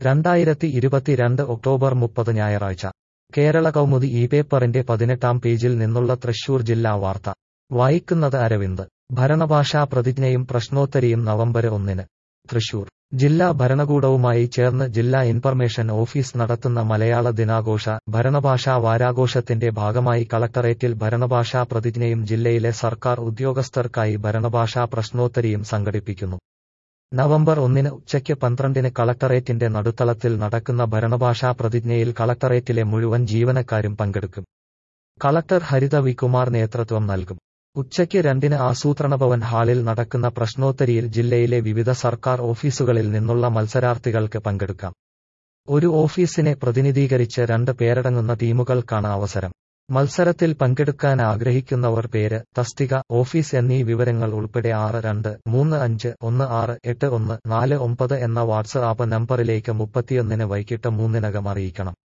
രണ്ടായിരത്തി ഇരുപത്തിരണ്ട് ഒക്ടോബർ മുപ്പത് ഞായറാഴ്ച കേരള കൗമുദി ഈ പേപ്പറിന്റെ പതിനെട്ടാം പേജിൽ നിന്നുള്ള തൃശൂർ ജില്ലാ വാർത്ത വായിക്കുന്നത് അരവിന്ദ് ഭരണഭാഷാ പ്രതിജ്ഞയും പ്രശ്നോത്തരിയും നവംബർ ഒന്നിന് തൃശൂർ ജില്ലാ ഭരണകൂടവുമായി ചേർന്ന് ജില്ലാ ഇൻഫർമേഷൻ ഓഫീസ് നടത്തുന്ന മലയാള ദിനാഘോഷ ഭരണഭാഷാ വാരാഘോഷത്തിന്റെ ഭാഗമായി കളക്ടറേറ്റിൽ ഭരണഭാഷാ പ്രതിജ്ഞയും ജില്ലയിലെ സർക്കാർ ഉദ്യോഗസ്ഥർക്കായി ഭരണഭാഷാ പ്രശ്നോത്തരിയും സംഘടിപ്പിക്കുന്നു നവംബർ ഒന്നിന് ഉച്ചയ്ക്ക് പന്ത്രണ്ടിന് കളക്ടറേറ്റിന്റെ നടുത്തളത്തിൽ നടക്കുന്ന ഭരണഭാഷാ പ്രതിജ്ഞയിൽ കളക്ടറേറ്റിലെ മുഴുവൻ ജീവനക്കാരും പങ്കെടുക്കും കളക്ടർ ഹരിത വികുമാർ നേതൃത്വം നൽകും ഉച്ചയ്ക്ക് രണ്ടിന് ആസൂത്രണഭവൻ ഹാളിൽ നടക്കുന്ന പ്രശ്നോത്തരിയിൽ ജില്ലയിലെ വിവിധ സർക്കാർ ഓഫീസുകളിൽ നിന്നുള്ള മത്സരാർത്ഥികൾക്ക് പങ്കെടുക്കാം ഒരു ഓഫീസിനെ പ്രതിനിധീകരിച്ച് രണ്ട് പേരടങ്ങുന്ന ടീമുകൾക്കാണ് അവസരം മത്സരത്തിൽ പങ്കെടുക്കാൻ ആഗ്രഹിക്കുന്നവർ പേര് തസ്തിക ഓഫീസ് എന്നീ വിവരങ്ങൾ ഉൾപ്പെടെ ആറ് രണ്ട് മൂന്ന് അഞ്ച് ഒന്ന് ആറ് എട്ട് ഒന്ന് നാല് ഒമ്പത് എന്ന വാട്സ്ആപ്പ് നമ്പറിലേക്ക് മുപ്പത്തിയൊന്നിന് വൈകിട്ട് മൂന്നിനകം അറിയിക്കണം